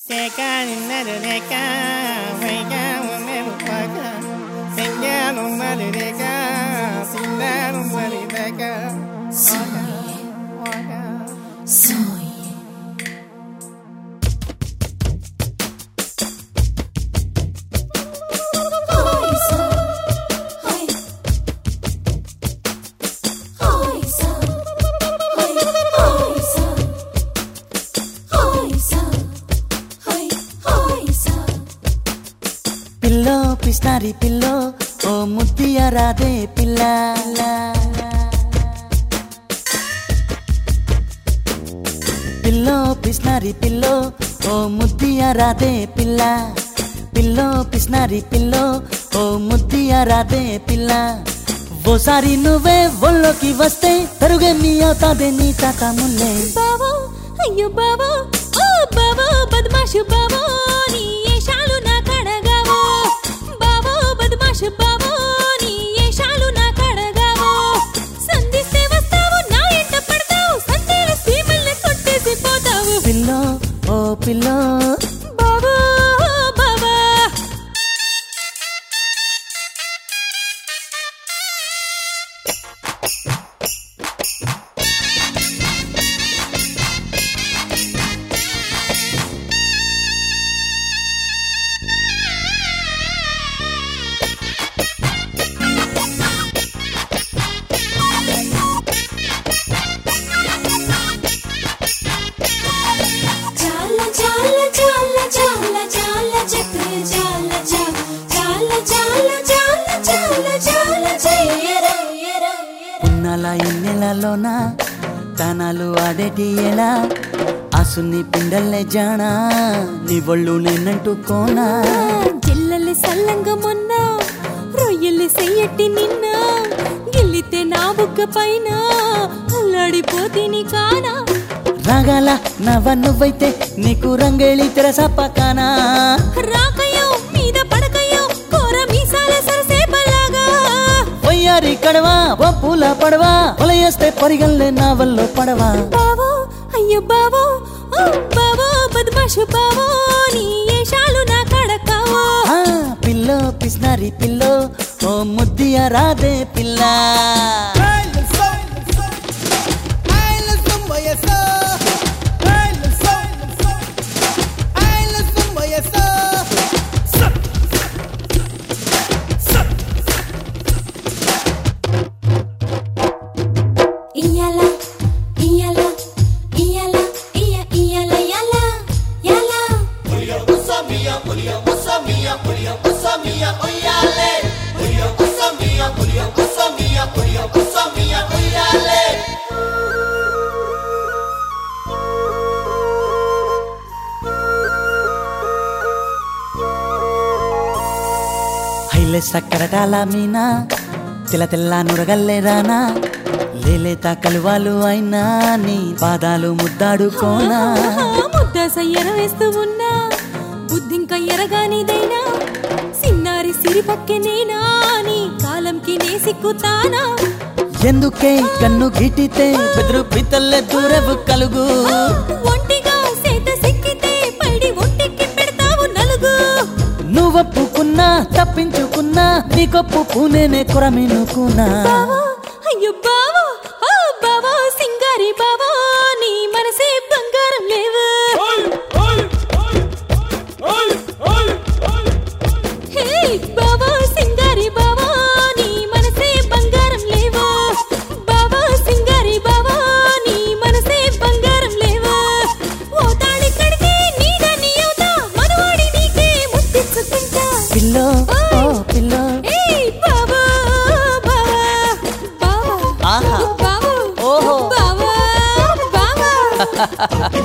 Seca narureca, wega umerupaca, senga no marureca, sinda no marureca, waka, waka. పిల్లో పిస్నారి పిల్లో ఓ ముద్దియ రాదే పిల్ల పిల్లో పిస్నారి పిల్లో ఓ ముద్దియ రాదే పిల్ల పిల్లో పిస్నారి పిల్లో ఓ ముద్దియ రాదే పిల్ల ఓసారి నువ్వే ఒళ్ళోకి వస్తే తరుగే మీ అవుతాదే నీ తాత ముల్లే బావో అయ్యో బావో ఓ బావో బద్మాషు బావో నీ ఏషాలు నా కడగావో బావో బద్మాషు బావో నీ ఏషాలు నా కడగావో సంధిస్తే వస్తావు నా ఎంట పడతావు సందేల సీమల్ని కొట్టేసి పోతావు పిల్లో ఓ పిల్లో బావో బావా చాలా చాలా చాలా చాలా చాలా చక్ర చాలా చాలా చాలా చాలా చాలా చాలా చెయ్యరా ఉన్నల ఇన్నెలలోన తనాలు ఆడేటి ఎలా అసుని పిండల్లే జానా నీ ఒళ్ళు నేనంటుకోనా జిల్లలి సల్లంగా మొన్న రొయ్యలి సెయ్యట్టి నిన్న గిల్లితే నా బుగ్గ పైన అల్లాడిపోతిని కానా రాగాల నవ్వ నువ్వైతే నీకు రంగేళి తెరసపకానా రాకయో మీద పడకయో కోర మీసాల సరసేపలాగా పొయ్యారి కడవా ఓ పూల పడవా పొలయేస్తే పరిగల్లే నా వల్లో పడవా బావో అయ్యో బావో ఓ బావో బద్మాషు బావో నీ ఏషాలు నా కడకావో ఆ, పిల్లో పిస్నారి పిల్లో ఓ ముద్దియ రాదే పిల్ల ఇయ్యాల ఇయ్యాల ఇయ్యాల ఇయ్య ఇయ్యాల యాల యాల హైలే సక్కరటాల మీనా తెల్ల తెల్ల నురగల్లే రానా లేలేత కలువాలు అయినా నీ పాదాలు ముద్దాడుకోనా ముద్ద సయ్యర వేస్తూ ఉన్నా బుద్ధింక ఎరగానిదైనా సిన్నారి సిరి పక్కెనేనా నీ కాలంకి నే సిక్కుతానా ఎందుకే కన్ను గిటితే బెదురు పితల్లే దూరవు కలుగు ఒంటిగా సేత సిక్కితే పైడి ఒంటికి పెడతావు నలుగు నువ్వొప్పుకున్నా తప్పించుకున్నా నీకొప్పు పూనేనే కొరమినుకున్నా బావో అయ్యో బావో ఓ బావో సింగారి బావో నీ మనసే బంగారం లేవు హే బావో సింగారి బావో నీ మనసే బంగారం లేవు బావో సింగారి బావో నీ మనసే బంగారం లేవు ఓ తాళి కడితే నీదని అవుతా మనవాడి నీకే ముద్దిచ్చుకుంటా పిల్లో ఓ పిల్లో ఏయ్ బావో బావా బావా ఆహా. బావో ఓహో. బావా బావా